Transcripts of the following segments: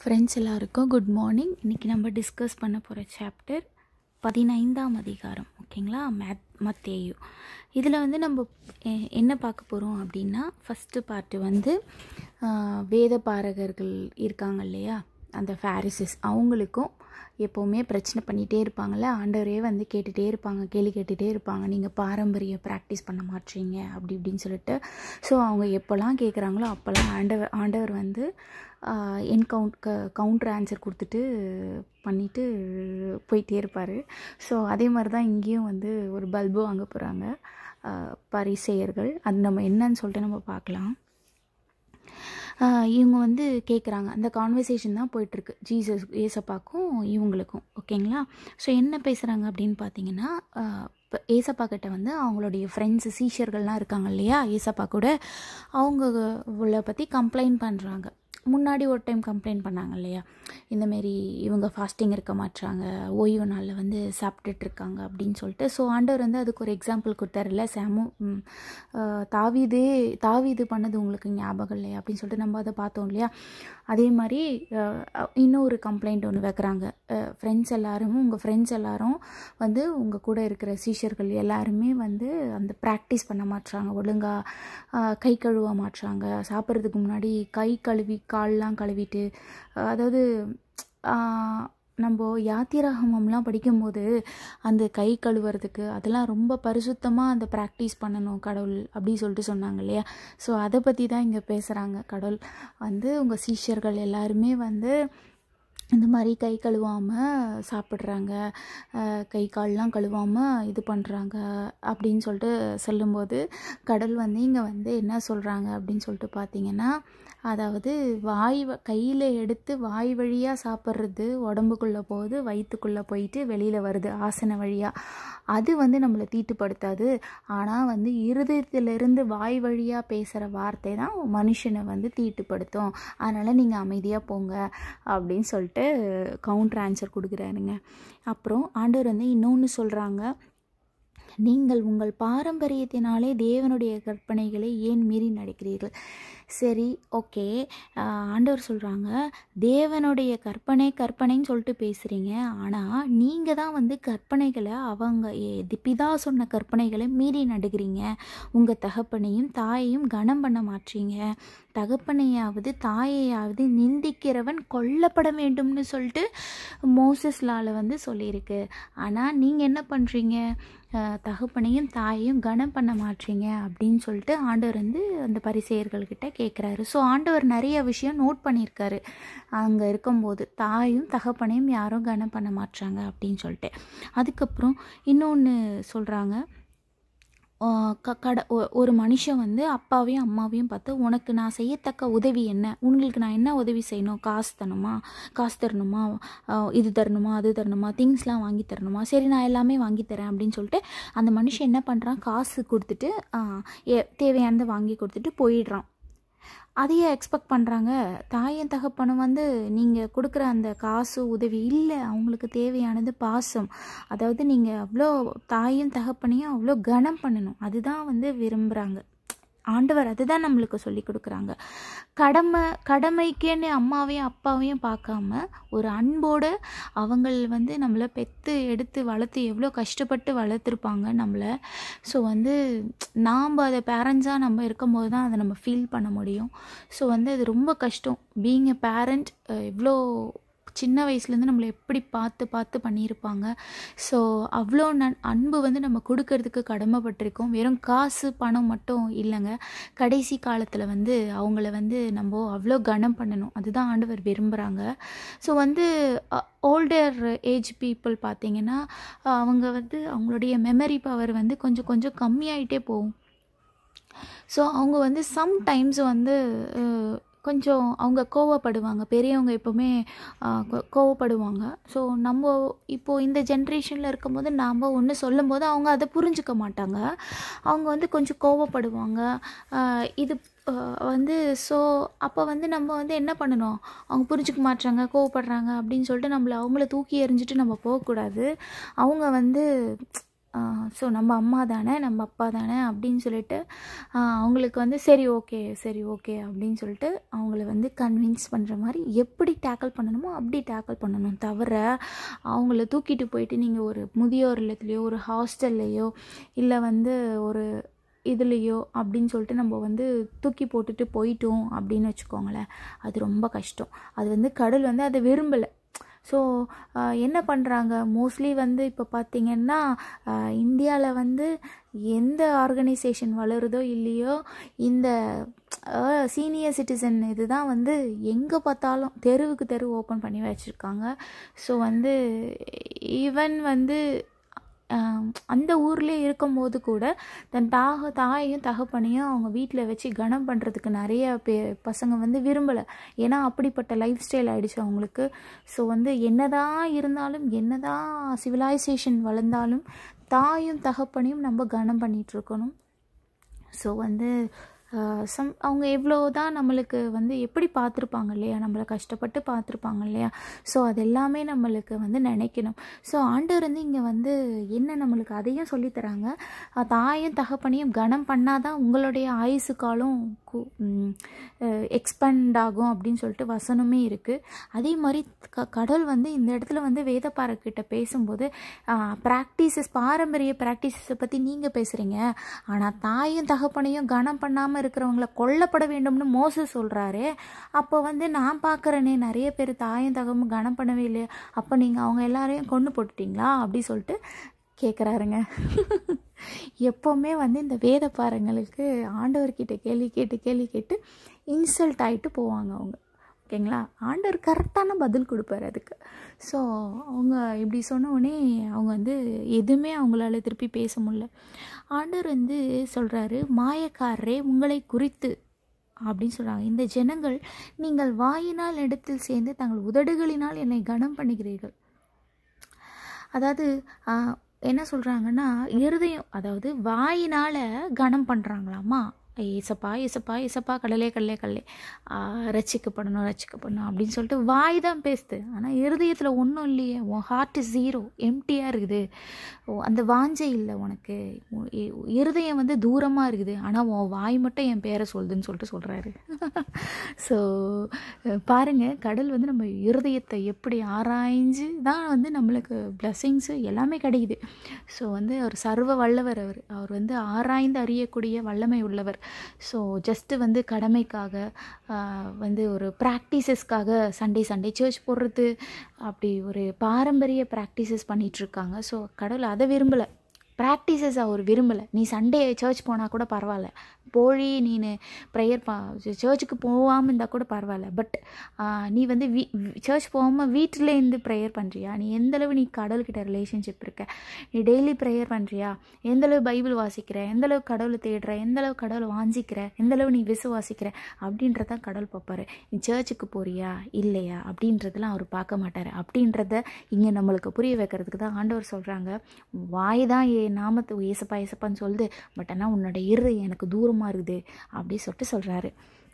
friends எல்லாருக்கும் good morning இன்றைக்கி நம்ம டிஸ்கஸ் பண்ண போகிற சாப்டர் பதினைந்தாம் அதிகாரம் ஓகேங்களா மேத் மத்தேயு இதில் வந்து நம்ம எ- என்ன பார்க்க போகிறோம் அப்படின்னா ஃபஸ்ட்டு பார்ட்டு வந்து ஆஹ், வேத பாரகர்கள் இருக்காங்க இல்லையா அந்த ஃபேரிசஸ் அவங்களுக்கும் எப்போவுமே பிரச்சனை பண்ணிகிட்டே இருப்பாங்கள்ல ஆண்டவரே வந்து கேட்டுகிட்டே இருப்பாங்க கேள்வி கேட்டுகிட்டே இருப்பாங்க நீங்கள் பாரம்பரிய ப்ராக்டிஸ் பண்ண மாட்டீங்க அப்படி இப்படின்னு சொல்லிட்டு ஸோ அவங்க எப்போல்லாம் கேட்குறாங்களோ அப்போல்லாம் ஆண்டவர் ஆண்டவர் வந்து என்கவுண்ட் க கவுண்டர் ஆன்சர் கொடுத்துட்டு பண்ணிவிட்டு போயிட்டே இருப்பார் ஸோ அதே மாதிரி தான் இங்கேயும் வந்து ஒரு பல்பு வாங்க போகிறாங்க பரிசெயர்கள் அது நம்ம என்னன்னு சொல்லிட்டு நம்ம பார்க்கலாம் ஆஹ் இவங்க வந்து கேட்குறாங்க அந்த கான்வர்சேஷன் தான் போயிட்டுருக்கு ஜீசஸ் ஏசப்பாக்கும் இவங்களுக்கும் ஓகேங்களா ஸோ என்ன பேசுகிறாங்க அப்படின்னு பார்த்தீங்கன்னா ஆஹ் இப்போ ஏசப்பா கிட்ட வந்து அவங்களுடைய ஃப்ரெண்ட்ஸு சீஷர்கள்லாம் இருக்காங்க இல்லையா ஏசப்பா கூட அவங்க பற்றி கம்ப்ளைண்ட் பண்ணுறாங்க முன்னாடி ஒரு டைம் கம்ப்ளைண்ட் பண்ணாங்க இல்லையா இந்தமாரி இவங்க ஃபாஸ்டிங் இருக்க மாட்றாங்க ஓய்வு நாளில் வந்து சாப்பிட்டுட்டு இருக்காங்க அப்படின்னு சொல்லிட்டு ஸோ ஆண்டவர் வந்து அதுக்கு ஒரு எக்ஸாம்பிள் கொடுத்தாருல்ல சாமு ம், ஆஹ் தாவீதே தாவீது பண்ணது உங்களுக்கு ஞாபகம் இல்லையா அப்படின்னு சொல்லிட்டு நம்ம அதை பார்த்தோம் இல்லையா அதே மாதிரி ஆஹ் இன்னொரு கம்ப்ளைண்ட் ஒன்று வைக்கிறாங்க ஃப்ரெண்ட்ஸ் எல்லாரும் உங்கள் ஃப்ரெண்ட்ஸ் எல்லாரும் வந்து உங்கள் கூட இருக்கிற சீஷர்கள் எல்லாருமே வந்து அந்த ப்ராக்டிஸ் பண்ண மாட்றாங்க ஒழுங்காக கை கழுவ மாட்றாங்க சாப்பிட்றதுக்கு முன்னாடி கை கழுவி கால்லாம் கழுவிட்டு ஆஹ் அதாவது ஆஹ் நம்ம யாத்திராகமம்லாம் படிக்கும்போது அந்த கை கழுவுறதுக்கு அதெல்லாம் ரொம்ப பரிசுத்தமாக அந்த ப்ராக்டிஸ் பண்ணணும் கடவுள் அப்படி சொல்லிட்டு சொன்னாங்க இல்லையா ஸோ அதை பற்றி தான் இங்கே பேசுகிறாங்க கடவுள் வந்து உங்கள் சீஷர்கள் எல்லாருமே வந்து இந்த மாதிரி கை கழுவாமல் சாப்பிட்றாங்க அஹ் கை கால்லாம் கழுவாமல் இது பண்ணுறாங்க அப்படின்னு சொல்லிட்டு சொல்லும்போது கடல் வந்து இங்கே வந்து என்ன சொல்கிறாங்க அப்படின்னு சொல்லிட்டு பார்த்தீங்கன்னா அதாவது வாய் கையில் எடுத்து வாய் வழியாக சாப்பிட்றது உடம்புக்குள்ளே போகுது வயிற்றுக்குள்ளே போயிட்டு வெளியில் வருது ஆசன வழியாக அது வந்து நம்மளை தீட்டுப்படுத்தாது ஆனால் வந்து இருதயத்திலிருந்து வாய் வழியாக பேசுகிற வார்த்தை தான் மனுஷனை வந்து தீட்டுப்படுத்தும் அதனால் நீங்கள் அமைதியாக போங்க அப்படின்னு சொல்லிட்டு கவுண்டர் ஆன்சர் கொடுக்குறாருங்க அப்புறம் ஆண்டவர் வந்து இன்னொன்று சொல்கிறாங்க நீங்கள் உங்கள் பாரம்பரியத்தினாலே தேவனுடைய கற்பனைகளை ஏன் மீறி நடக்கிறீர்கள் சரி ஓகே ஆண்டவர் சொல்கிறாங்க தேவனுடைய கற்பனை கற்பனைன்னு சொல்லிட்டு பேசுகிறீங்க ஆனால் நீங்கள் தான் வந்து கற்பனைகளை அவங்க ஏ- தி- பிதா சொன்ன கற்பனைகளை மீறி நடுகிறீங்க உங்கள் தகப்பனையும் தாயையும் கனம் பண்ண மாட்டீங்க தகப்பனையாவது தாயையாவது நிந்திக்கிறவன் கொல்லப்பட வேண்டும்னு சொல்லிட்டு மோசஸ் லால வந்து சொல்லியிருக்கு ஆனால் நீங்கள் என்ன பண்ணுறீங்க தகப்பனையும் தாயையும் கனம் பண்ண மாட்டீங்க அப்படின்னு சொல்லிட்டு ஆண்டவர் வந்து அந்த பரிசெயர்கள்கிட்ட கேட்குறாரு ஸோ ஆண்டவர் நிறைய விஷயம் நோட் பண்ணியிருக்காரு அங்கே இருக்கும்போது தாயும் தகப்பனையும் யாரும் கனம் பண்ண மாட்றாங்க அப்படின்னு சொல்லிட்டு அதுக்கப்புறம் இன்னொன்று சொல்கிறாங்க க கட ஒ- ஒரு மனுஷன் வந்து அப்பாவையும் அம்மாவையும் பார்த்து உனக்கு நான் செய்யத்தக்க உதவி என்ன உங்களுக்கு நான் என்ன உதவி செய்யணும் காசு தரணுமா காசு தரணுமா ஆஹ் இது தரணுமா அது தரணுமா திங்ஸ்லாம் வாங்கி தரணுமா சரி நான் எல்லாமே வாங்கி தரேன் அப்படின்னு சொல்லிட்டு அந்த மனுஷன் என்ன பண்ணுறான் காசு கொடுத்துட்டு ஆஹ் ஏ- தேவையானதை வாங்கி கொடுத்துட்டு போயிடுறான் அதையே எக்ஸ்பெக்ட் பண்ணுறாங்க தாயும் தகப்பனும் வந்து நீங்கள் கொடுக்குற அந்த காசு உதவி இல்லை அவங்களுக்கு தேவையானது பாசம் அதாவது நீங்கள் அவ்வளோ தாயும் தகப்பனையும் அவ்வளோ கனம் பண்ணணும் அதுதான் வந்து விரும்புகிறாங்க ஆண்டவர் அதுதான் நம்மளுக்கு சொல்லி கொடுக்குறாங்க கடமை கடமைக்கேன்னு அம்மாவையும் அப்பாவையும் பார்க்காம ஒரு அன்போடு அவங்கள் வந்து நம்மளை பெற்று எடுத்து வளர்த்து எவ்வளோ கஷ்டப்பட்டு வளர்த்துருப்பாங்க நம்மளை ஸோ வந்து நாம் அதை பேரண்ட்ஸாக நம்ம இருக்கும்போது தான் அதை நம்ம ஃபீல் பண்ண முடியும் ஸோ வந்து அது ரொம்ப கஷ்டம் பீயிங் எ பேரண்ட் எவ்வளோ சின்ன வயசுலேருந்து நம்மளை எப்படி பார்த்து பார்த்து பண்ணியிருப்பாங்க ஸோ அவ்வளோ நன் அன்பு வந்து நம்ம கொடுக்கறதுக்கு கடமைப்பட்டிருக்கோம் வெறும் காசு பணம் மட்டும் இல்லைங்க கடைசி காலத்தில் வந்து அவங்கள வந்து நம்ம அவ்வளோ கனம் பண்ணணும் அதுதான் ஆண்டவர் விரும்புகிறாங்க ஸோ வந்து ஓல்டர் ஏஜ் பீப்புள் பார்த்தீங்கன்னா அஹ், அவங்க வந்து அவங்களுடைய மெமரி பவர் வந்து கொஞ்சம் கொஞ்சம் கம்மியாயிட்டே போகும் ஸோ அவங்க வந்து சம்டைம்ஸ் வந்து அஹ், கொஞ்சம் அவங்க கோவப்படுவாங்க பெரியவங்க எப்போவுமே அஹ், கோ- கோவப்படுவாங்க ஸோ நம்ம இப்போது இந்த ஜென்ரேஷனில் இருக்கும்போது நாம் ஒன்று சொல்லும்போது அவங்க அதை புரிஞ்சுக்க மாட்டாங்க அவங்க வந்து கொஞ்சம் கோவப்படுவாங்க அஹ், இது அஹ், வந்து ஸோ அப்போ வந்து நம்ம வந்து என்ன பண்ணணும் அவங்க புரிஞ்சுக்க மாட்றாங்க கோவப்படுறாங்க அப்படின்னு சொல்லிட்டு நம்மளை அவங்கள தூக்கி எறிஞ்சிட்டு நம்ம போகக்கூடாது அவங்க வந்து ஸோ நம்ம அம்மா தானே நம்ம அப்பா தானே அப்படின்னு சொல்லிட்டு ஆஹ் அவங்களுக்கு வந்து சரி ஓகே சரி ஓகே அப்படின்னு சொல்லிட்டு அவங்கள வந்து கன்வின்ஸ் பண்ணுற மாதிரி எப்படி டேக்கிள் பண்ணணுமோ அப்படி டேக்கிள் பண்ணணும் தவிர அவங்கள தூக்கிட்டு போயிட்டு நீங்கள் ஒரு முதியோர் இல்லத்துலேயோ ஒரு ஹாஸ்டல்லையோ இல்லை வந்து ஒரு இதுலேயோ அப்படின்னு சொல்லிட்டு நம்ம வந்து தூக்கி போட்டுட்டு போயிட்டோம் அப்படின்னு வச்சுக்கோங்களேன் அது ரொம்ப கஷ்டம் அது வந்து கடல் வந்து அதை விரும்பலை ஸோ என்ன பண்ணுறாங்க மோஸ்ட்லி வந்து இப்போ பார்த்திங்கன்னா இந்தியாவில் வந்து எந்த ஆர்கனைசேஷன் வளருதோ இல்லையோ இந்த சீனியர் சிட்டிசன் இதுதான் வந்து எங்கே பார்த்தாலும் தெருவுக்கு தெரு ஓப்பன் பண்ணி வச்சுருக்காங்க ஸோ வந்து ஈவன் வந்து ஆஹ் அந்த ஊர்லேயே இருக்கும்போது கூட தன் தாக தாயையும் தகப்பனையும் அவங்க வீட்டில் வச்சு கனம் பண்ணுறதுக்கு நிறைய பே பசங்க வந்து விரும்பலை ஏன்னா அப்படிப்பட்ட லைஃப் ஸ்டைல் ஆகிடுச்சு அவங்களுக்கு ஸோ வந்து என்னதான் இருந்தாலும் என்னதான் சிவிலைசேஷன் வளர்ந்தாலும் தாயும் தகப்பனையும் நம்ம கனம் பண்ணிகிட்டு இருக்கணும் ஸோ வந்து சம் அவங்க எவ்வளோ தான் நம்மளுக்கு வந்து எப்படி பார்த்துருப்பாங்க இல்லையா நம்மளை கஷ்டப்பட்டு பார்த்துருப்பாங்க இல்லையா ஸோ அது எல்லாமே நம்மளுக்கு வந்து நினைக்கணும் ஸோ ஆண்டவர் வந்து இங்கே வந்து என்ன நம்மளுக்கு அதையும் சொல்லித்தராங்க அஹ் தாயும் தகப்பனையும் கனம் பண்ணாதான் உங்களுடைய ஆயுசு காலம் எக்ஸ்பேண்ட் ஆகும் அப்படின்னு சொல்லிட்டு வசனமே இருக்குது அதே மாதிரி க கடல் வந்து இந்த இடத்துல வந்து வேதப்பாரக்கிட்ட பேசும்போது ப்ராக்டிசஸ் பாரம்பரிய ப்ராக்டிசஸை பற்றி நீங்கள் பேசுகிறீங்க ஆனால் தாயும் தகப்பனையும் கனம் பண்ணாமல் இருக்கிறவங்கள கொல்லப்பட வேண்டும்னு மோச சொல்கிறாரு அப்போ வந்து நான் பார்க்குறேனே நிறைய பேர் தாயும் தகமும் கனம் பண்ணவே இல்லையா அப்போ நீங்கள் அவங்க எல்லாரையும் கொண்டு போட்டுட்டீங்களா அப்படி சொல்லிட்டு கேட்குறாருங்க எப்போவுமே வந்து இந்த வேத பாரங்களுக்கு ஆண்டவர்கிட்ட கேள்வி கேட்டு கேள்வி கேட்டு இன்சல்ட் ஆகிட்டு போவாங்க அவங்க ஓகேங்களா ஆண்டவர் கரெக்டான பதில் கொடுப்பாரு அதுக்கு ஸோ அவங்க இப்படி சொன்ன உடனே அவங்க வந்து எதுவுமே அவங்களால திருப்பி பேச முடியல ஆண்டவர் வந்து சொல்கிறாரு மாயக்காரரே உங்களை குறித்து அப்படின்னு சொல்கிறாங்க இந்த ஜனங்கள் நீங்கள் வாயினால் இடத்தில் சேர்ந்து தங்கள் உதடுகளினால் என்னை கனம் பண்ணுகிறீர்கள் அதாவது ஆஹ், என்ன சொல்கிறாங்கன்னா இருதயம் அதாவது வாயினால் கனம் பண்ணுறாங்களாமா ஏசப்பா ஏசப்பா ஏசப்பா கடலே கடலே கடலே ஆஹ், ரட்சிக்கப்படணும் ரட்சிக்கப்படணும் அப்படின்னு சொல்லிட்டு வாய் தான் பேசுது ஆனால் இருதயத்தில் ஒன்றும் இல்லையே உன் ஹார்ட் ஜீரோ எம்டியாக இருக்குது ஓ, அந்த வாஞ்சை இல்லை உனக்கு உ- இ- இருதயம் வந்து தூரமாக இருக்குது ஆனால் உன் வாய் மட்டும் என் பேரை சொல்லுதுன்னு சொல்லிட்டு சொல்கிறாரு ஸோ பாருங்கள் கடல் வந்து நம்ம இருதயத்தை எப்படி ஆராய்ஞ்சு தான் வந்து நம்மளுக்கு பிளஸ்ஸிங்ஸு எல்லாமே கிடைக்குது ஸோ வந்து அவர் சர்வ வல்லவர் அவர் அவர் வந்து ஆராய்ந்து அறியக்கூடிய வல்லமை உள்ளவர் ஸோ ஜஸ்ட்டு வந்து கடமைக்காக ஆஹ், வந்து ஒரு ப்ராக்டிசஸ்க்காக சண்டே சண்டே சர்ச் போடுறது அப்படி ஒரு பாரம்பரிய ப்ராக்டிசஸ் பண்ணிகிட்ருக்காங்க ஸோ கடவுள் அதை விரும்பலை ப்ராக்டிசஸ் அவர் விரும்பலை நீ சண்டே சர்ச் போனால் கூட பரவாயில்ல போய் நீனு ப்ரேயர் பா சர்ச்சுக்கு போகாமல் இருந்தால் கூட பரவாயில்ல பட் நீ வந்து வீ சர்ச் போகாமல் வீட்டில் இருந்து ப்ரேயர் பண்ணுறியா நீ எந்தளவு நீ கடவுள்கிட்ட ரிலேஷன்ஷிப் இருக்க நீ டெய்லி ப்ரேயர் பண்ணுறியா எந்தளவு பைபிள் வாசிக்கிற எந்தளவு கடவுளை தேடுற எந்தளவு கடவுளை வாஞ்சிக்கிற எந்தளவு நீ விசுவாசிக்கிற அப்படின்றதான் கடவுள் பார்ப்பாரு நீ சர்ச்சுக்கு போறியா இல்லையா அப்படின்றதெல்லாம் அவர் பார்க்க மாட்டார் அப்படின்றத இங்கே நம்மளுக்கு புரிய வைக்கிறதுக்கு தான் ஆண்டவர் சொல்கிறாங்க வாய் தான் ஏ நாமத்தை ஏசப்பா ஏசப்பான்னு சொல்லுது பட் ஆனால் உன்னோட இரு எனக்கு தூரமாக இருக்குது அப்படி சொல்லிட்டு சொல்கிறாரு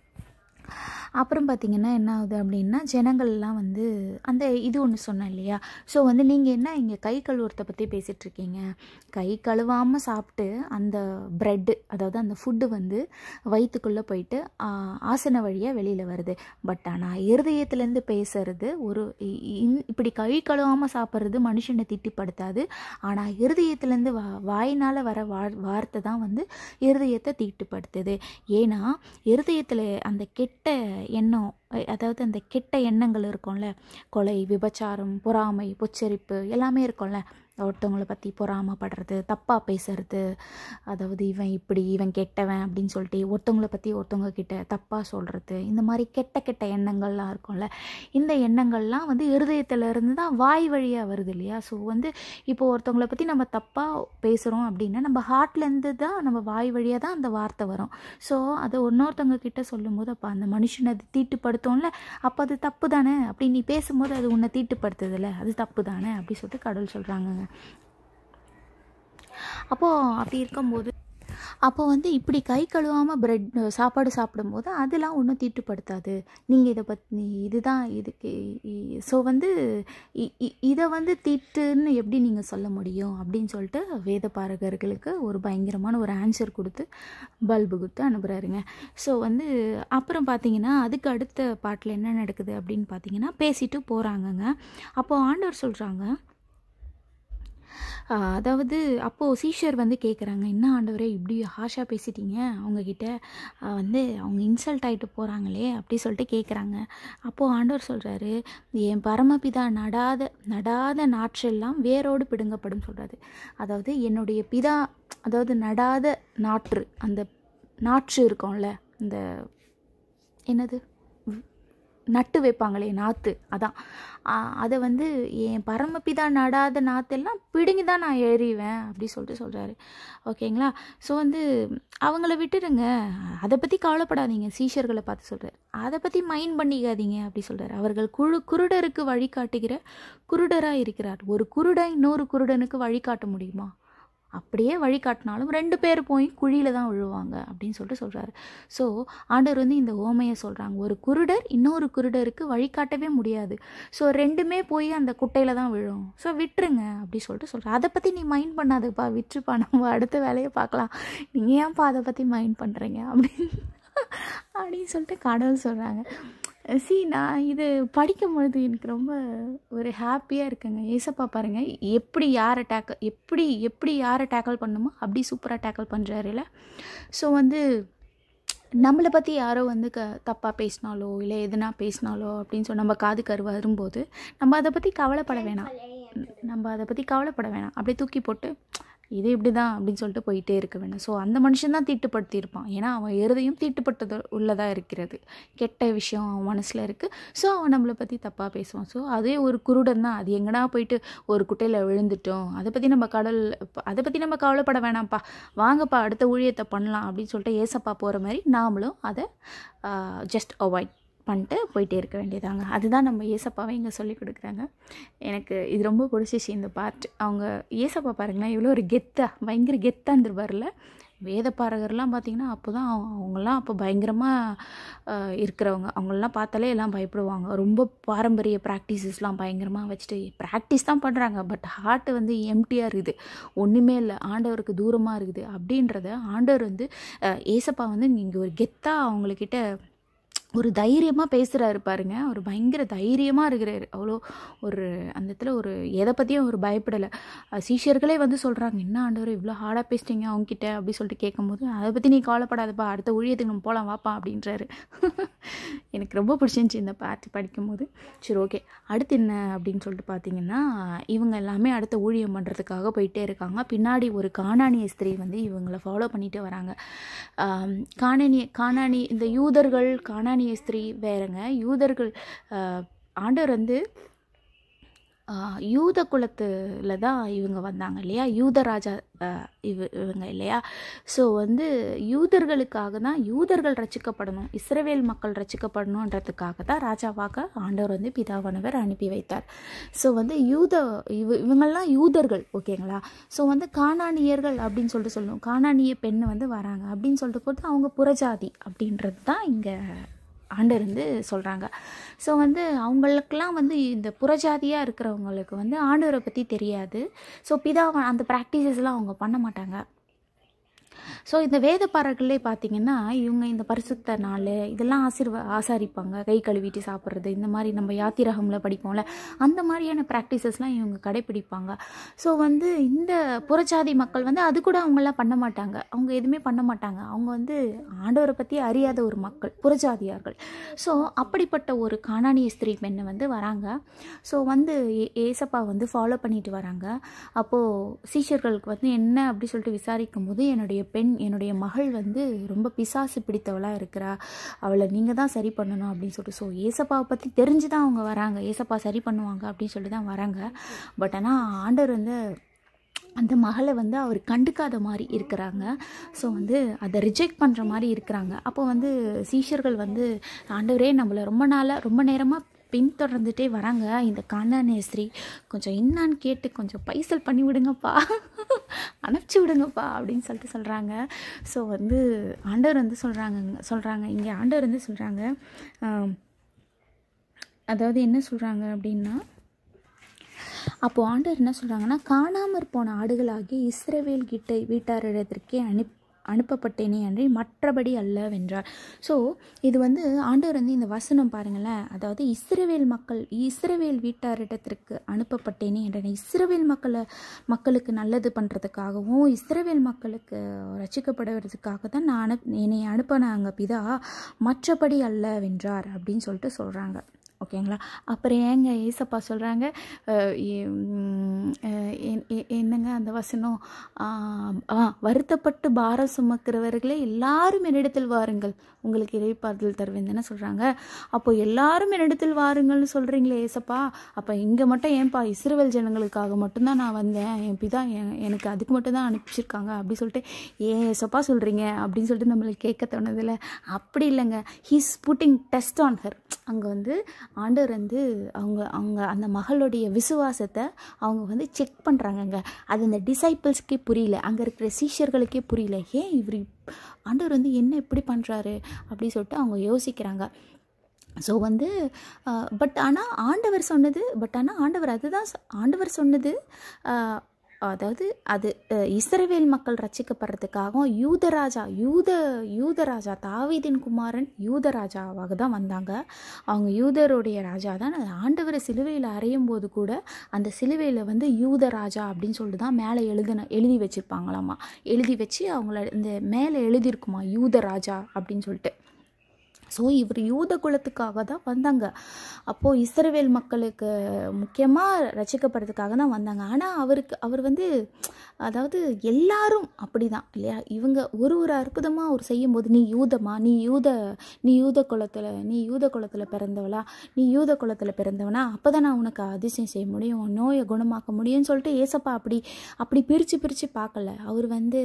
அப்புறம் பார்த்திங்கன்னா என்ன ஆகுது அப்படின்னா ஜனங்கள்லாம் வந்து அந்த இது ஒன்று சொன்னேன் இல்லையா ஸோ வந்து நீங்கள் என்ன இங்கே கை கழுவுறதை பற்றி பேசிகிட்டு இருக்கீங்க கை கழுவாமல் சாப்பிட்டு அந்த ப்ரெட்டு அதாவது அந்த ஃபுட்டு வந்து வயிற்றுக்குள்ளே போயிட்டு ஆ, ஆசன வழியாக வெளியில் வருது பட் ஆனால் இருதயத்துலேருந்து பேசுறது ஒரு இ- இ- இப்படி கை கழுவாமல் சாப்பிட்றது மனுஷனை திட்டிப்படுத்தாது ஆனால் இருதயத்துலேருந்து வா வாயினால் வர வா வார்த்தை தான் வந்து இருதயத்தை தீட்டுப்படுத்துது ஏன்னா இருதயத்தில் அந்த கெட்ட எண்ணம் அ- அதாவது அந்த கெட்ட எண்ணங்கள் இருக்கும்ல கொலை விபச்சாரம் பொறாமை பொச்சரிப்பு எல்லாமே இருக்கும்ல ஒருத்தவங்கள பற்றி பொறாமப்படுறது தப்பாக பேசுறது அதாவது இவன் இப்படி இவன் கெட்டவன் அப்படின்னு சொல்லிட்டு ஒருத்தவங்கள பற்றி ஒருத்தவங்க கிட்ட தப்பாக சொல்கிறது இந்த மாதிரி கெட்ட கெட்ட எண்ணங்கள்லாம் இருக்கும்ல இந்த எண்ணங்கள்லாம் வந்து இருதயத்துல இருந்து தான் வாய் வழியாக வருது இல்லையா ஸோ வந்து இப்போ ஒருத்தவங்கள பற்றி நம்ம தப்பாக பேசுகிறோம் அப்படின்னா நம்ம ஹார்ட்லேருந்து தான் நம்ம வாய் வழியாக தான் அந்த வார்த்தை வரும் ஸோ அதை இன்னொருத்தவங்க கிட்ட சொல்லும்போது அப்போ அந்த மனுஷனை அது தீட்டுப்படுத்தும்ல அப்போ அது தப்பு தானே அப்படி நீ பேசும்போது அது உன்னை தீட்டுப்படுத்துதில்ல அது தப்பு தானே அப்படி சொல்லிட்டு கடவுள் சொல்கிறாங்கங்க அப்போது அப்படி இருக்கும்போது அப்போ வந்து இப்படி கை கழுவாமல் பிரெட் சாப்பாடு சாப்பிடும்போது அதெல்லாம் ஒன்றும் தீட்டுப்படுத்தாது நீங்கள் இதை பற்றி இதுதான் இதுக்கு ஸோ வந்து இ- இ- இதை வந்து தீட்டுன்னு எப்படி நீங்கள் சொல்ல முடியும் அப்படின்னு சொல்லிட்டு வேத பாரகர்களுக்கு ஒரு பயங்கரமான ஒரு ஆன்சர் கொடுத்து பல்பு கொடுத்து அனுப்புகிறாருங்க ஸோ வந்து அப்புறம் பார்த்தீங்கன்னா அதுக்கு அடுத்த பாட்டில் என்ன நடக்குது அப்படின்னு பார்த்தீங்கன்னா பேசிட்டு போகிறாங்கங்க அப்போது ஆண்டவர் சொல்கிறாங்க ஆஹ் அதாவது அப்போது சீஷர் வந்து கேட்குறாங்க என்ன ஆண்டவரே இப்படி ஹாஷாக பேசிட்டீங்க அவங்கக்கிட்ட வந்து அவங்க இன்சல்ட் ஆகிட்டு போகிறாங்களே அப்படி சொல்லிட்டு கேட்குறாங்க அப்போது ஆண்டவர் சொல்கிறாரு என் பரமபிதா நடாத நடாத நாற்றெல்லாம் வேரோடு பிடுங்கப்படும் சொல்கிறாரு அதாவது என்னுடைய பிதா அதாவது நடாத நாற்று அந்த நாற்று இருக்கும்ல இந்த என்னது வ்- நட்டு வைப்பாங்களே நாற்று அதான் ஆ, அதை வந்து என் பரமபிதா நடாத நாற்றெல்லாம் பிடுங்கி தான் நான் ஏறிவேன் அப்படி சொல்லிட்டு சொல்கிறாரு ஓகேங்களா ஸோ வந்து அவங்கள விட்டுடுங்க அதை பற்றி கவலைப்படாதீங்க சீஷர்களை பார்த்து சொல்கிறார் அதை பற்றி மைண்ட் பண்ணிக்காதீங்க அப்படி சொல்கிறார் அவர்கள் குழு குருடருக்கு வழிகாட்டுகிற குருடராக இருக்கிறார் ஒரு குருடன் இன்னொரு குருடனுக்கு வழிகாட்ட முடியுமா அப்படியே வழிகாட்டினாலும் ரெண்டு பேர் போய் குழியில தான் விழுவாங்க அப்படின்னு சொல்லிட்டு சொல்கிறாரு ஸோ ஆண்டவர் வந்து இந்த ஓமையை சொல்கிறாங்க ஒரு குருடர் இன்னொரு குருடருக்கு வழிகாட்டவே முடியாது ஸோ ரெண்டுமே போய் அந்த குட்டையில் தான் விழும் ஸோ விட்டுருங்க அப்படி சொல்லிட்டு சொல்கிறேன் அதை பற்றி நீ மைண்ட் பண்ணாதப்பா விட்டுருப்பா நம்ம அடுத்த வேலையை பார்க்கலாம் நீங்கள் ஏன்ப்பா அதை பற்றி மைண்ட் பண்ணுறீங்க அப்படின்னு அப்படின்னு சொல்லிட்டு கடவுள் சொல்கிறாங்க சி நான் இது படிக்கும் பொழுது எனக்கு ரொம்ப ஒரு ஹாப்பியாக இருக்குங்க ஏசப்பா பாருங்க எப்படி யாரை டேக்கிள் எப்படி எப்படி யாரை டேக்கிள் பண்ணுமோ அப்படி சூப்பராக டேக்கிள் பண்ணுறாருல ஸோ வந்து நம்மளை பற்றி யாரோ வந்து க தப்பாக பேசினாலோ இல்லை எதுனா பேசினாலோ அப்படின்னு சொல்லி நம்ம காது கரு வரும்போது நம்ம அதை பற்றி கவலைப்பட வேணாம் நம்ம அதை பற்றி கவலைப்பட வேணாம் அப்படியே தூக்கி போட்டு இது இப்படி தான் அப்படின்னு சொல்லிட்டு போயிட்டே இருக்க வேண்டாம் ஸோ அந்த மனுஷன் தான் தீட்டுப்படுத்தியிருப்பான் ஏன்னா அவன் இருதையும் தீட்டுப்பட்டது உள்ளதாக இருக்கிறது கெட்ட விஷயம் அவன் மனசில் இருக்குது ஸோ அவன் நம்மளை பற்றி தப்பாக பேசுவான் ஸோ அதே ஒரு குருடன் தான் அது எங்கடா போயிட்டு ஒரு குட்டையில் விழுந்துட்டோம் அதை பற்றி நம்ம கடல் அதை பற்றி நம்ம கவலைப்பட வேணாம்ப்பா வாங்கப்பா அடுத்த ஊழியத்தை பண்ணலாம் அப்படின்னு சொல்லிட்டு ஏசப்பா போகிற மாதிரி நாமளும் அதை ஜஸ்ட் அவாய்ட் பண்ணிட்டு போயிட்டே இருக்க வேண்டியதாங்க அதுதான் நம்ம ஏசப்பாவை இங்கே சொல்லி கொடுக்குறாங்க எனக்கு இது ரொம்ப பிடிச்சிச்சு இந்த பார்ட் அவங்க ஏசப்பா பாருங்களேன் இவ்வளோ ஒரு கெத்தாக பயங்கர கெத்தாக இருந்துருப்பார்ல வேத பாரகர்லாம் பார்த்திங்கன்னா அப்போ தான் அவங்கெல்லாம் அப்போ பயங்கரமாக இருக்கிறவங்க அவங்களெலாம் பார்த்தாலே எல்லாம் பயப்படுவாங்க ரொம்ப பாரம்பரிய ப்ராக்டிசஸ்லாம் பயங்கரமாக வச்சுட்டு ப்ராக்டிஸ் தான் பண்ணுறாங்க பட் ஹார்ட் வந்து எம்டியாக இருக்குது ஒன்றுமே இல்லை ஆண்டவருக்கு தூரமாக இருக்குது அப்படின்றத ஆண்டவர் வந்து அஹ், ஏசப்பா வந்து நீங்கள் ஒரு கெத்தாக அவங்கக்கிட்ட ஒரு தைரியமாக பேசுகிறாரு பாருங்க அவர் பயங்கர தைரியமாக இருக்கிறாரு அவ்வளோ ஒரு அந்த இடத்துல ஒரு எதை பற்றியும் அவர் பயப்படலை சீஷர்களே வந்து சொல்கிறாங்க என்ன ஆண்டவர் இவ்வளோ ஹார்டாக பேசிட்டீங்க அவங்ககிட்ட அப்படி சொல்லிட்டு கேட்கும்போது அதை பற்றி நீ கவலைப்படாதப்பா அடுத்த ஊழியத்துக்கு நம்ம போகலாம் வாப்பா அப்படின்றாரு எனக்கு ரொம்ப பிடிச்சிருந்துச்சி இந்த பார்த்து படிக்கும்போது சரி ஓகே அடுத்து என்ன அப்படின்னு சொல்லிட்டு பார்த்தீங்கன்னா இவங்க எல்லாமே அடுத்த ஊழியம் பண்ணுறதுக்காக போயிட்டே இருக்காங்க பின்னாடி ஒரு காணானிய ஸ்திரீ வந்து இவங்களை ஃபாலோ பண்ணிட்டு வராங்க ஆம், காணானிய காணானி இந்த யூதர்கள் காணானிய ஸ்திரீ வேறங்க யூதர்கள் ஆஹ், ஆண்டவர் வந்து ஆஹ், யூத குலத்துல தான் இவங்க வந்தாங்க இல்லையா யூத ராஜா ஆஹ், இவ இவங்க இல்லையா ஸோ வந்து யூதர்களுக்காக தான் யூதர்கள் ரட்சிக்கப்படணும் இஸ்ரவேல் மக்கள் ரட்சிக்கப்படணுன்றதுக்காக தான் ராஜாவாக ஆண்டவர் வந்து பிதாவானவர் அனுப்பி வைத்தார் ஸோ வந்து யூத இவ இவங்கெல்லாம் யூதர்கள் ஓகேங்களா ஸோ வந்து காணானியர்கள் அப்படின்னு சொல்லிட்டு சொல்லணும் காணானிய பெண் வந்து வராங்க அப்படின்னு சொல்லிட்டு போது அவங்க புறஜாதி அப்படின்றது தான் இங்கே ஆண்டர் வந்து சொல்கிறாங்க ஸோ வந்து அவங்களுக்கெல்லாம் வந்து இந்த புறஜாதியாக இருக்கிறவங்களுக்கு வந்து ஆண்டவரை பற்றி தெரியாது ஸோ பிதாவை அந்த ப்ராக்டிசஸ்லாம் அவங்க பண்ண மாட்டாங்க ஸோ இந்த வேத பாறர்களே பார்த்தீங்கன்னா இவங்க இந்த பரிசுத்த நாள் இதெல்லாம் ஆசீர்வ ஆசாரிப்பாங்க கை கழுவிட்டு சாப்பிட்றது இந்த மாதிரி நம்ம யாத்திரகமில் படிப்போம்ல அந்த மாதிரியான ப்ராக்டிசஸ்லாம் இவங்க கடைப்பிடிப்பாங்க ஸோ வந்து இந்த புறஜாதி மக்கள் வந்து அது கூட அவங்கெல்லாம் பண்ண மாட்டாங்க அவங்க எதுவுமே பண்ண மாட்டாங்க அவங்க வந்து ஆண்டவரை பற்றி அறியாத ஒரு மக்கள் புறஜாதியார்கள் ஸோ அப்படிப்பட்ட ஒரு காணானிய ஸ்திரீ பெண்ணை வந்து வராங்க ஸோ வந்து ஏ- ஏசப்பா வந்து ஃபாலோ பண்ணிட்டு வராங்க அப்போது சீஷர்களுக்கு வந்து என்ன அப்படி சொல்லிட்டு விசாரிக்கும் போது என்னுடைய பெண் என்னுடைய மகள் வந்து ரொம்ப பிசாசு பிடித்தவளாக இருக்கிறா அவளை நீங்கள் தான் சரி பண்ணணும் அப்படின்னு சொல்லிட்டு ஸோ ஏசப்பாவை பற்றி தெரிஞ்சு தான் அவங்க வராங்க ஏசப்பா சரி பண்ணுவாங்க அப்படின்னு சொல்லிட்டு தான் வராங்க பட் ஆனால் ஆண்டவர் வந்து அந்த மகளை வந்து அவர் கண்டுக்காத மாதிரி இருக்கிறாங்க ஸோ வந்து அதை ரிஜெக்ட் பண்ணுற மாதிரி இருக்கிறாங்க அப்போ வந்து சீஷர்கள் வந்து ஆண்டவரே நம்மளை ரொம்ப நாளாக ரொம்ப நேரமாக பின்தொடர்ந்துட்டே வராங்க இந்த காணாநேஸ்திரி கொஞ்சம் என்னான்னு கேட்டு கொஞ்சம் பைசல் பண்ணி விடுங்கப்பா அனுப்பிச்சி விடுங்கப்பா அப்படின்னு சொல்லிட்டு சொல்கிறாங்க ஸோ வந்து ஆண்டவர் வந்து சொல்கிறாங்க சொல்கிறாங்க இங்கே ஆண்டவர் வந்து சொல்கிறாங்க அதாவது என்ன சொல்கிறாங்க அப்படின்னா அப்போது ஆண்டவர் என்ன சொல்கிறாங்கன்னா காணாமற் போன ஆடுகளாகி இஸ்ரவேல் கிட்ட வீட்டாரிடத்திற்கே அனுப் அனுப்பப்பட்டேனே அன்றி மற்றபடி அல்ல வென்றார் ஸோ இது வந்து ஆண்டவர் வந்து இந்த வசனம் பாருங்களேன் அதாவது இஸ்ரவேல் மக்கள் இஸ்ரவேல் வீட்டாரிடத்திற்கு அனுப்பப்பட்டேனே என்ற இஸ்ரவேல் மக்களை மக்களுக்கு நல்லது பண்ணுறதுக்காகவும் இஸ்ரவேல் மக்களுக்கு ரசிக்கப்படுவதற்காக தான் நான் அனுப் என்னை அனுப்பினாங்க பிதா மற்றபடி அல்ல வென்றார் அப்படின்னு சொல்லிட்டு சொல்கிறாங்க ஓகேங்களா அப்புறம் ஏங்க ஏசப்பா சொல்கிறாங்க என்னங்க அந்த வசனம் ஆ வருத்தப்பட்டு பாரம் சுமக்கிறவர்களே எல்லாரும் என்னிடத்தில் வாருங்கள் உங்களுக்கு இறைப்பாதல் தருவேன் தானே சொல்கிறாங்க அப்போ எல்லாரும் என்னிடத்தில் வாருங்கள்னு சொல்கிறீங்களே ஏசப்பா அப்போ இங்கே மட்டும் ஏன்பா இஸ்ரேல் ஜனங்களுக்காக மட்டும்தான் நான் வந்தேன் என் பிதா எனக்கு அதுக்கு மட்டும் தான் அனுப்பிச்சிருக்காங்க அப்படி சொல்லிட்டு ஏன் ஏசப்பா சொல்கிறீங்க அப்படின்னு சொல்லிட்டு நம்மளுக்கு கேட்க தோணுதில்ல அப்படி இல்லைங்க he's putting test on her அங்கே வந்து ஆண்டவர் வந்து அவங்க அவங்க அந்த மகளுடைய விசுவாசத்தை அவங்க வந்து செக் பண்ணுறாங்கங்க அது இந்த டிசைப்பிள்ஸ்க்கே புரியல அங்கே இருக்கிற சீஷர்களுக்கே புரியல ஏன் இவர் ஆண்டவர் வந்து என்ன இப்படி பண்ணுறாரு அப்படி சொல்லிட்டு அவங்க யோசிக்கிறாங்க ஸோ வந்து பட் ஆனால் ஆண்டவர் சொன்னது பட் ஆனால் ஆண்டவர் அதுதான் ஆண்டவர் சொன்னது அதாவது அது இஸ்ரவேல் மக்கள் ரசிக்கப்படுறதுக்காகவும் யூதராஜா யூத யூதராஜா தாவீதின் குமாரன் யூதராஜாவாக தான் வந்தாங்க அவங்க யூதருடைய ராஜா தான் ஆண்டவரை சிலுவையில் அறையும் போது கூட அந்த சிலுவையில் வந்து யூதராஜா அப்படின்னு சொல்லிட்டு தான் மேலே எழுதின எழுதி வச்சுருப்பாங்களாமா எழுதி வச்சு அவங்கள இந்த மேலே எழுதியிருக்குமா யூதராஜா அப்படின்னு சொல்லிட்டு ஸோ இவர் யூத குலத்துக்காக தான் வந்தாங்க அப்போது இஸ்ரவேல் மக்களுக்கு முக்கியமாக ரசிக்கப்படுறதுக்காக தான் வந்தாங்க ஆனால் அவருக்கு அவர் வந்து அதாவது எல்லாரும் அப்படி தான் இல்லையா இவங்க ஒரு ஒரு அற்புதமாக அவர் செய்யும்போது நீ யூதமா நீ யூத நீ யூத குலத்தில் நீ யூத குலத்தில் பிறந்தவளா நீ யூத குலத்தில் பிறந்தவனா அப்போ தான் நான் உனக்கு அதிசயம் செய்ய முடியும் நோயை குணமாக்க முடியும்னு சொல்லிட்டு ஏசப்பா அப்படி அப்படி பிரித்து பிரித்து பார்க்கல அவர் வந்து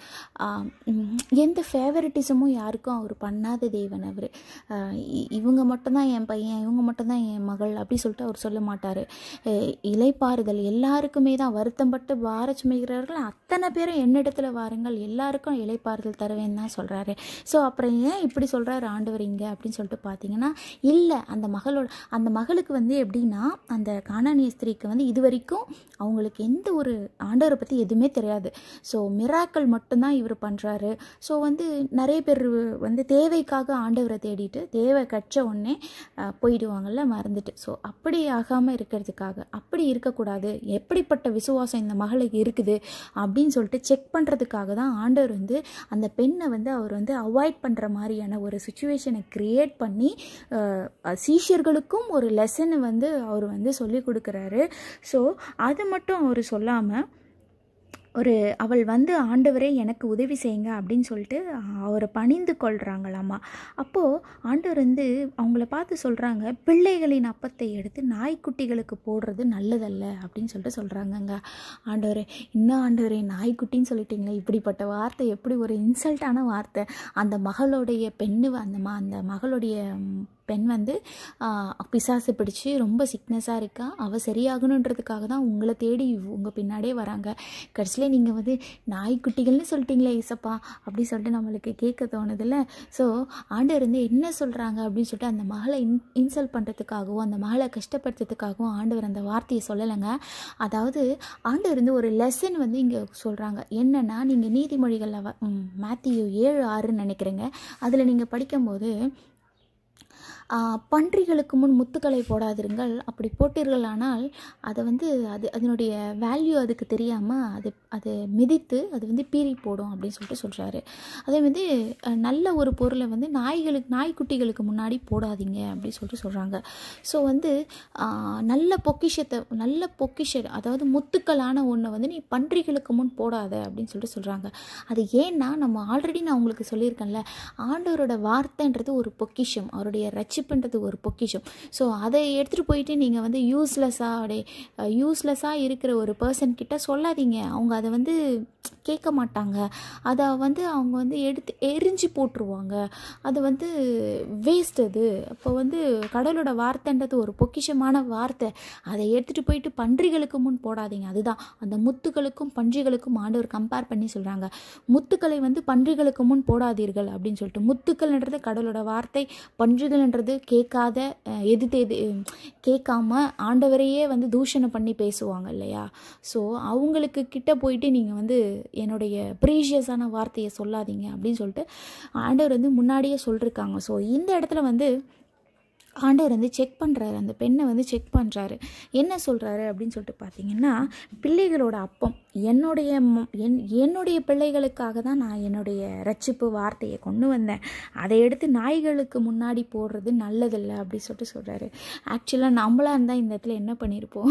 எந்த ஃபேவரட்டிசமும் யாருக்கும் அவர் பண்ணாத தேவன் அவர் இவங்க மட்டும்தான் என் பையன் இவங்க மட்டும்தான் என் மகள் அப்படி சொல்லிட்டு அவர் சொல்ல மாட்டார் இலைப்பாறுதல் எல்லாருக்குமே தான் வருத்தப்பட்டு பார சுமைகிறவர்கள் அத்தனை பேரும் என்னிடத்துல வாருங்கள் எல்லாருக்கும் இலைப்பாறுதல் தருவேன்னு தான் சொல்கிறாரு ஸோ அப்புறம் ஏன் இப்படி சொல்கிறாரு ஆண்டவர் இங்கே அப்படின்னு சொல்லிட்டு பார்த்தீங்கன்னா இல்லை அந்த மகளோட அந்த மகளுக்கு வந்து எப்படின்னா அந்த காணானிய ஸ்திரீக்கு வந்து இது வரைக்கும் அவங்களுக்கு எந்த ஒரு ஆண்டவரை பற்றி எதுவுமே தெரியாது ஸோ மிராக்கள் மட்டும்தான் இவர் பண்ணுறாரு ஸோ வந்து நிறைய பேர் வந்து தேவைக்காக ஆண்டவரை தேடிட்டு தேவை கற்ற உடனே போயிடுவாங்கள்ல மறந்துட்டு ஸோ அப்படி ஆகாமல் இருக்கிறதுக்காக அப்படி இருக்கக்கூடாது எப்படிப்பட்ட விசுவாசம் இந்த மகளுக்கு இருக்குது அப்படின்னு சொல்லிட்டு செக் பண்ணுறதுக்காக தான் ஆண்டவர் வந்து அந்த பெண்ணை வந்து அவர் வந்து அவாய்ட் பண்ணுற மாதிரியான ஒரு சுச்சுவேஷனை க்ரியேட் பண்ணி சீஷர்களுக்கும் ஒரு லெசனை வந்து அவர் வந்து சொல்லி கொடுக்குறாரு ஸோ அதை மட்டும் அவர் சொல்லாமல் ஒரு அவள் வந்து ஆண்டவரே எனக்கு உதவி செய்யுங்க அப்படின்னு சொல்லிட்டு அவரை பணிந்து கொள்கிறாங்களாமா அப்போது ஆண்டவர் வந்து அவங்கள பார்த்து சொல்கிறாங்க பிள்ளைகளின் அப்பத்தை எடுத்து நாய்க்குட்டிகளுக்கு போடுறது நல்லதல்ல அப்படின்னு சொல்லிட்டு சொல்கிறாங்கங்க ஆண்டவரே இன்னும் ஆண்டவரே நாய்க்குட்டின்னு சொல்லிட்டீங்களே இப்படிப்பட்ட வார்த்தை எப்படி ஒரு இன்சல்ட்டான வார்த்தை அந்த மகளுடைய பெண்ணு அந்த ம அந்த மகளுடைய பெண் வந்து பிசாசு பிடிச்சி ரொம்ப சிக்னஸாக இருக்கா அவள் சரியாகணுன்றதுக்காக தான் உங்களை தேடி உங்கள் பின்னாடியே வராங்க கடைசியில் நீங்கள் வந்து நாய்க்குட்டிகள்னு சொல்லிட்டீங்களே இசப்பா அப்படி சொல்லிட்டு நம்மளுக்கு கேட்க தோணுதில்ல ஸோ ஆண்டவர் வந்து என்ன சொல்கிறாங்க அப்படின்னு சொல்லிட்டு அந்த மகளை இன் இன்சல்ட் பண்ணுறதுக்காகவும் அந்த மகளை கஷ்டப்படுத்துறதுக்காகவும் ஆண்டவர் அந்த வார்த்தையை சொல்லலைங்க அதாவது ஆண்டவர் வந்து ஒரு லெசன் வந்து இங்கே சொல்கிறாங்க என்னென்னா நீங்கள் நீதிமொழிகளில் மேத்தியூ ஏழு ஆறுன்னு நினைக்கிறேங்க அதில் நீங்கள் படிக்கும்போது பன்றிகளுக்கு முன் முத்துக்களை போடாதிருங்கள் அப்படி போட்டீர்களானால் அதை வந்து அது அதனுடைய வேல்யூ அதுக்கு தெரியாமல் அது அது மிதித்து அது வந்து பீறி போடும் அப்படின்னு சொல்லிட்டு சொல்கிறாரு அதே வந்து நல்ல ஒரு பொருளை வந்து நாய்களுக்கு நாய்க்குட்டிகளுக்கு முன்னாடி போடாதீங்க அப்படின்னு சொல்லிட்டு சொல்கிறாங்க ஸோ வந்து நல்ல பொக்கிஷத்தை நல்ல பொக்கிஷ அதாவது முத்துக்களான ஒன்றை வந்து நீ பன்றிகளுக்கு முன் போடாத அப்படின்னு சொல்லிட்டு சொல்கிறாங்க அது ஏன்னா நம்ம ஆல்ரெடி நான் உங்களுக்கு சொல்லியிருக்கேன்ல ஆண்டவரோட வார்த்தைன்றது ஒரு பொக்கிஷம் அவருடைய ரட்சி ரட்சிப்புன்றது ஒரு பொக்கிஷம் ஸோ அதை எடுத்துகிட்டு போயிட்டு நீங்கள் வந்து யூஸ்லெஸ்ஸாக அப்படியே யூஸ்லெஸ்ஸாக இருக்கிற ஒரு பர்சன் கிட்ட சொல்லாதீங்க அவங்க அதை வந்து கேட்க மாட்டாங்க அதை வந்து அவங்க வந்து எடுத்து எரிஞ்சு போட்டுருவாங்க அது வந்து வேஸ்ட் அது அப்போ வந்து கடவுளோட வார்த்தைன்றது ஒரு பொக்கிஷமான வார்த்தை அதை எடுத்துகிட்டு போயிட்டு பன்றிகளுக்கு முன் போடாதீங்க அதுதான் அந்த முத்துகளுக்கும் பன்றிகளுக்கும் ஆண்டவர் கம்பேர் பண்ணி சொல்கிறாங்க முத்துக்களை வந்து பன்றிகளுக்கு முன் போடாதீர்கள் அப்படின்னு சொல்லிட்டு முத்துக்கள்ன்றது கடவுளோட வார்த்தை பன்றிகள்ன்றது கேட்காத அஹ், எதிர்த்து எது கேட்காம ஆண்டவரையே வந்து தூஷணம் பண்ணி பேசுவாங்க இல்லையா ஸோ அவங்களுக்கு கிட்ட போயிட்டு நீங்கள் வந்து என்னுடைய ப்ரீஷியஸான வார்த்தையை சொல்லாதீங்க அப்படின்னு சொல்லிட்டு ஆண்டவர் வந்து முன்னாடியே சொல்லியிருக்காங்க ஸோ இந்த இடத்துல வந்து ஆண்டவர் வந்து செக் பண்ணுறாரு அந்த பெண்ணை வந்து செக் பண்ணுறாரு என்ன சொல்கிறாரு அப்படின்னு சொல்லிட்டு பார்த்தீங்கன்னா பிள்ளைகளோட அப்பம் என்னுடைய ம- என் என்னுடைய பிள்ளைகளுக்காக தான் நான் என்னுடைய ரட்சிப்பு வார்த்தையை கொண்டு வந்தேன் அதை எடுத்து நாய்களுக்கு முன்னாடி போடுறது நல்லதில்லை அப்படி சொல்லிட்டு சொல்கிறாரு ஆக்சுவலாக நம்மளாக இருந்தால் இந்த இடத்துல என்ன பண்ணியிருப்போம்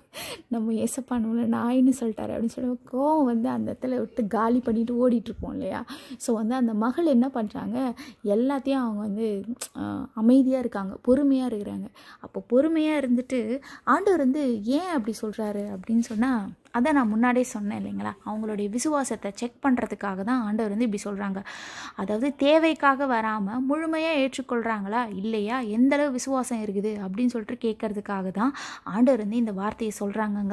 நம்ம ஏசப்பானுல நாயின்னு சொல்லிட்டாரு அப்படின்னு சொல்லி கோவம் வந்து அந்த இடத்துல விட்டு காலி பண்ணிட்டு ஓடிட்டு இருப்போம் இல்லையா ஸோ வந்து அந்த மகள் என்ன பண்ணுறாங்க எல்லாத்தையும் அவங்க வந்து அமைதியாக இருக்காங்க பொறுமையாக இருக்கிறாங்க அப்போ பொறுமையாக இருந்துட்டு ஆண்டவர் வந்து ஏன் அப்படி சொல்கிறாரு அப்படின்னு சொன்னால் அதை நான் முன்னாடியே சொன்னேன் இல்லைங்களா அவங்களுடைய விசுவாசத்தை செக் பண்ணுறதுக்காக தான் ஆண்டவர் வந்து இப்படி சொல்கிறாங்க அதாவது தேவைக்காக வராமல் முழுமையாக ஏற்றுக்கொள்கிறாங்களா இல்லையா எந்த அளவு விசுவாசம் இருக்குது அப்படின்னு சொல்லிட்டு கேட்கறதுக்காக தான் ஆண்டவர் வந்து இந்த வார்த்தையை சொல்கிறாங்கங்க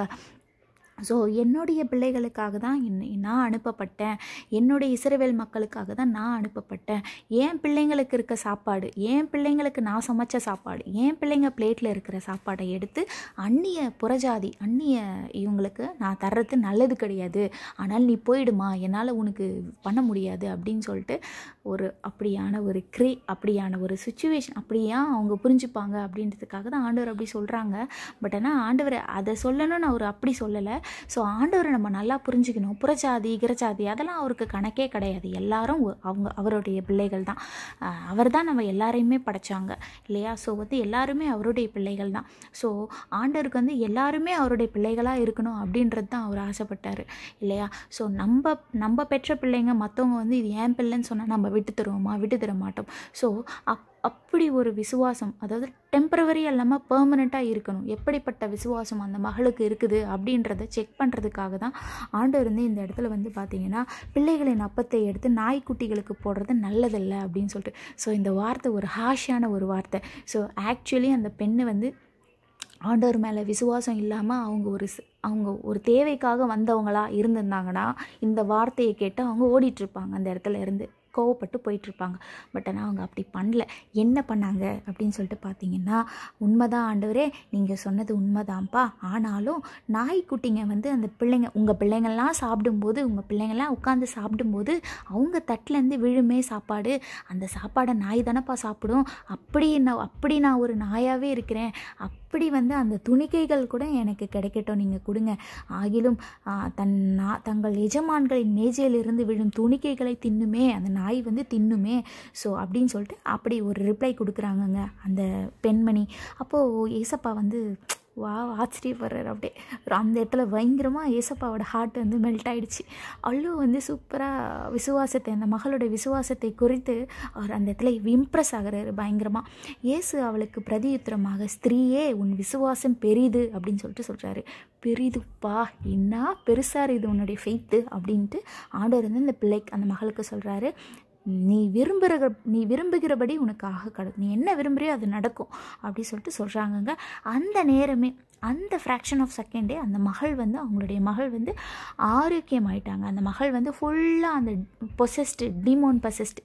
ஸோ என்னுடைய பிள்ளைகளுக்காக தான் என்னை நான் அனுப்பப்பட்டேன் என்னுடைய இஸ்ரவேல் மக்களுக்காக தான் நான் அனுப்பப்பட்டேன் என் பிள்ளைங்களுக்கு இருக்க சாப்பாடு என் பிள்ளைங்களுக்கு நான் சமைச்ச சாப்பாடு என் பிள்ளைங்க பிளேட்டில் இருக்கிற சாப்பாடை எடுத்து அந்நிய புறஜாதி அந்நிய இவங்களுக்கு நான் தர்றது நல்லது கிடையாது ஆனால் நீ போயிடுமா என்னால் உனக்கு பண்ண முடியாது அப்படின்னு சொல்லிட்டு ஒரு அப்படியான ஒரு க்ரே அப்படியான ஒரு சுச்சுவேஷன் அப்படியா அவங்க புரிஞ்சுப்பாங்க அப்படின்றதுக்காக தான் ஆண்டவர் அப்படி சொல்கிறாங்க பட் ஆனால் ஆண்டவர் அதை சொல்லணும்னு அவர் அப்படி சொல்லலை ஸோ ஆண்டவரை நம்ம நல்லா புரிஞ்சுக்கணும் புறஜாதி கிரஜாதி அதெல்லாம் அவருக்கு கணக்கே கிடையாது எல்லாரும் ஒ- அவங்க அவருடைய பிள்ளைகள் தான் அவர் தான் நம்ம எல்லாரையுமே படைச்சாங்க இல்லையா ஸோ வந்து எல்லாருமே அவருடைய பிள்ளைகள் தான் ஸோ ஆண்டவருக்கு வந்து எல்லாருமே அவருடைய பிள்ளைகளாக இருக்கணும் அப்படின்றது தான் அவர் ஆசைப்பட்டார் இல்லையா ஸோ நம்ம நம்ம பெற்ற பிள்ளைங்க மற்றவங்க வந்து இது ஏன் பிள்ளைன்னு சொன்னால் நம்ம விட்டு தருவோமா விட்டு தர மாட்டோம் ஸோ அப் அப்படி ஒரு விசுவாசம் அதாவது டெம்பரவரி இல்லாமல் பெர்மனெண்ட்டாக இருக்கணும் எப்படிப்பட்ட விசுவாசம் அந்த மகளுக்கு இருக்குது அப்படின்றத செக் பண்ணுறதுக்காக தான் ஆண்டவர் வந்து இந்த இடத்துல வந்து பார்த்தீங்கன்னா பிள்ளைகளின் அப்பத்தை எடுத்து நாய்க்குட்டிகளுக்கு போடுறது நல்லதில்லை அப்படின்னு சொல்லிட்டு ஸோ இந்த வார்த்தை ஒரு ஹாஷியான ஒரு வார்த்தை ஸோ ஆக்சுவலி அந்த பெண்ணு வந்து ஆண்டவர் மேலே விசுவாசம் இல்லாமல் அவங்க ஒரு ஸ்- அவங்க ஒரு தேவைக்காக வந்தவங்களா இருந்திருந்தாங்கன்னா இந்த வார்த்தையை கேட்டு அவங்க ஓடிட்டுருப்பாங்க அந்த இடத்துல இருந்து கோவப்பட்டு போயிட்டுருப்பாங்க பட் ஆனால் அவங்க அப்படி பண்ணல என்ன பண்ணாங்க அப்படின்னு சொல்லிட்டு பார்த்தீங்கன்னா உண்மைதான் ஆண்டவரே நீங்கள் சொன்னது உண்மைதான்ப்பா ஆனாலும் நாய்க்குட்டிங்க வந்து அந்த பிள்ளைங்க உங்கள் பிள்ளைங்கள்லாம் சாப்பிடும்போது உங்கள் பிள்ளைங்கள்லாம் உட்காந்து சாப்பிடும்போது அவங்க தட்டிலேருந்து விழுமே சாப்பாடு அந்த சாப்பாடை நாய் தானப்பா சாப்பிடும் அப்படி நான் அப்படி நான் ஒரு நாயாகவே இருக்கிறேன் அப்படி வந்து அந்த துணிக்கைகள் கூட எனக்கு கிடைக்கட்டும் நீங்கள் கொடுங்க ஆகிலும் ஆ, தன் நா- தங்கள் எஜமான்களின் மேஜையிலிருந்து விழும் துணிக்கைகளை தின்னுமே அந்த நாய் வந்து தின்னுமே ஸோ அப்படின்னு சொல்லிட்டு அப்படி ஒரு ரிப்ளை கொடுக்குறாங்கங்க அந்த பெண்மணி அப்போது ஏசப்பா வந்து வா ஆச்சரியப்படுறாரு அப்படியே அந்த இடத்துல பயங்கரமாக ஏசப்பாவோட ஹார்ட் வந்து மெல்ட் ஆயிடுச்சு அவ்வளோ வந்து சூப்பராக விசுவாசத்தை அந்த மகளோட விசுவாசத்தை குறித்து அவர் அந்த இடத்துல இம்ப்ரெஸ் ஆகுறாரு பயங்கரமாக இயேசு அவளுக்கு பிரதியுத்தரமாக ஸ்திரீயே உன் விசுவாசம் பெரிது அப்படின்னு சொல்லிட்டு சொல்கிறாரு பெரிதுப்பா என்ன பெருசாக இது உன்னுடைய ஃபெய்த்து அப்படின்ட்டு ஆண்டவர் வந்து இந்த பிள்ளைக்கு அந்த மகளுக்கு சொல்கிறாரு நீ விரும்புகிற நீ விரும்புகிறபடி உனக்கு ஆக கடவுள் நீ என்ன விரும்புறியோ அது நடக்கும் அப்படி சொல்லிட்டு சொல்கிறாங்கங்க அந்த நேரமே அந்த ஃப்ராக்ஷன் ஆஃப் செகண்டே அந்த மகள் வந்து அவங்களுடைய மகள் வந்து ஆரோக்கியமாயிட்டாங்க அந்த மகள் வந்து ஃபுல்லாக அந்த பொசஸ்டு டிமோன் பொசஸ்டு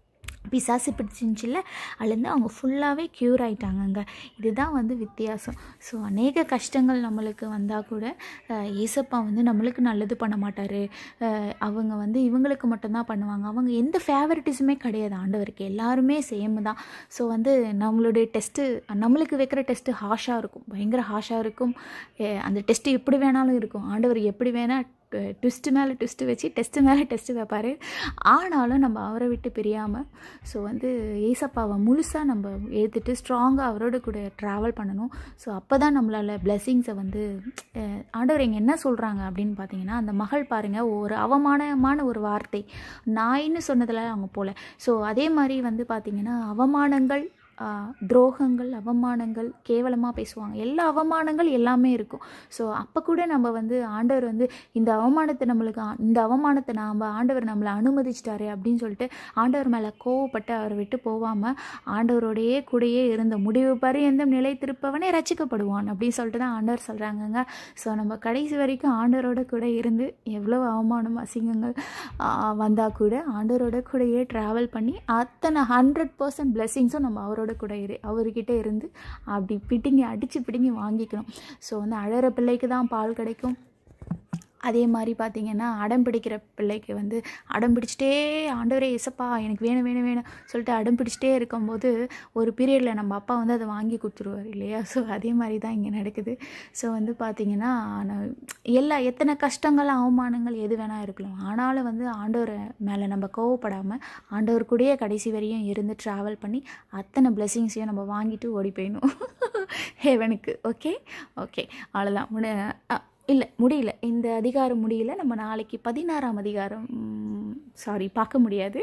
பிசாசு பிடிச்சிருந்துச்சில்ல அதுலேருந்து அவங்க ஃபுல்லாகவே க்யூர் ஆயிட்டாங்கங்க இதுதான் வந்து வித்தியாசம் ஸோ அநேக கஷ்டங்கள் நம்மளுக்கு வந்தால் கூட அஹ், ஏசப்பா வந்து நம்மளுக்கு நல்லது பண்ண மாட்டார் அவங்க வந்து இவங்களுக்கு மட்டும்தான் பண்ணுவாங்க அவங்க எந்த ஃபேவரட்டிஸுமே கிடையாது ஆண்டவருக்கு எல்லாருமே சேம் தான் ஸோ வந்து நம்மளுடைய டெஸ்ட்டு நம்மளுக்கு வைக்கிற டெஸ்ட்டு ஹாஷாக இருக்கும் பயங்கர ஹாஷாக இருக்கும் அஹ், அந்த டெஸ்ட்டு எப்படி வேணாலும் இருக்கும் ஆண்டவர் எப்படி வேணால் ட்விஸ்ட்டு மேலே ட்விஸ்ட்டு வச்சு டெஸ்ட்டு மேலே டெஸ்ட்டு வைப்பார் ஆனாலும் நம்ம அவரை விட்டு பிரியாமல் ஸோ வந்து ஏசப்பாவை முழுசாக நம்ம ஏற்றுட்டு ஸ்ட்ராங்காக அவரோட கூட ட்ராவல் பண்ணணும் ஸோ அப்போ தான் நம்மளால் பிளெஸ்ஸிங்ஸை வந்து அஹ், ஆண்டவர் இங்கே என்ன சொல்கிறாங்க அப்படின்னு பார்த்தீங்கன்னா அந்த மகள் பாருங்கள் ஒரு அவமானமான ஒரு வார்த்தை நாயின்னு சொன்னதில் அவங்க போல ஸோ அதே மாதிரி வந்து பார்த்திங்கன்னா அவமானங்கள் ஆஹ், துரோகங்கள் அவமானங்கள் கேவலமாக பேசுவாங்க எல்லா அவமானங்கள் எல்லாமே இருக்கும் ஸோ அப்போ கூட நம்ம வந்து ஆண்டவர் வந்து இந்த அவமானத்தை நம்மளுக்கு ஆ- இந்த அவமானத்தை நாம் ஆண்டவர் நம்மளை அனுமதிச்சிட்டாரு அப்படின்னு சொல்லிட்டு ஆண்டவர் மேலே கோவப்பட்டு அவரை விட்டு போகாமல் ஆண்டவரோடையே கூடயே இருந்த முடிவு பரியந்தம் நிலைத்திருப்பவனே ரசிக்கப்படுவான் அப்படின்னு சொல்லிட்டு தான் ஆண்டவர் சொல்கிறாங்கங்க ஸோ நம்ம கடைசி வரைக்கும் ஆண்டவரோட கூட இருந்து எவ்வளோ அவமானம் அசிங்கங்கள் வந்தால் கூட ஆண்டவரோட கூடயே ட்ராவல் பண்ணி அத்தனை ஹண்ட்ரட் பர்சன்ட் பிளெஸ்ஸிங்ஸும் நம்ம அவரோட கூட இரு அவர்கிட்ட இருந்து அப்படி பிடிங்கி அடித்து பிடிங்கி வாங்கிக்கணும் ஸோ வந்து அழகிற பிள்ளைக்கு தான் பால் கிடைக்கும் அதே மாதிரி பார்த்தீங்கன்னா அடம் பிடிக்கிற பிள்ளைக்கு வந்து அடம் பிடிச்சிட்டே ஆண்டவரே இசப்பா எனக்கு வேணும் வேணும் வேணும் சொல்லிட்டு அடம் பிடிச்சிட்டே இருக்கும்போது ஒரு பீரியடில் நம்ம அப்பா வந்து அதை வாங்கி கொடுத்துருவார் இல்லையா ஸோ அதே மாதிரி தான் இங்கே நடக்குது ஸோ வந்து பார்த்தீங்கன்னா நான் எல்லா எத்தனை கஷ்டங்கள் அவமானங்கள் எது வேணால் இருக்கலாம் ஆனாலும் வந்து ஆண்டவர் மேலே நம்ம கோவப்படாமல் ஆண்டவர் கூடயே கடைசி வரையும் இருந்து ட்ராவல் பண்ணி அத்தனை பிளெஸிங்ஸையும் நம்ம வாங்கிட்டு ஓடி போயிடணும் ஹேவனுக்கு ஓகே ஓகே அவ்வளோதான் முடி இல்லை முடியல இந்த அதிகாரம் முடியல நம்ம நாளைக்கு பதினாறாம் அதிகாரம் சாரி பார்க்க முடியாது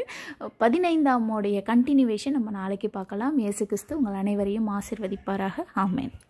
பதினைந்தாம் உடைய கண்டினியூவேஷன் நம்ம நாளைக்கு பார்க்கலாம் இயேசு கிறிஸ்து உங்கள் அனைவரையும் ஆசிர்வதிப்பாராக ஆமென்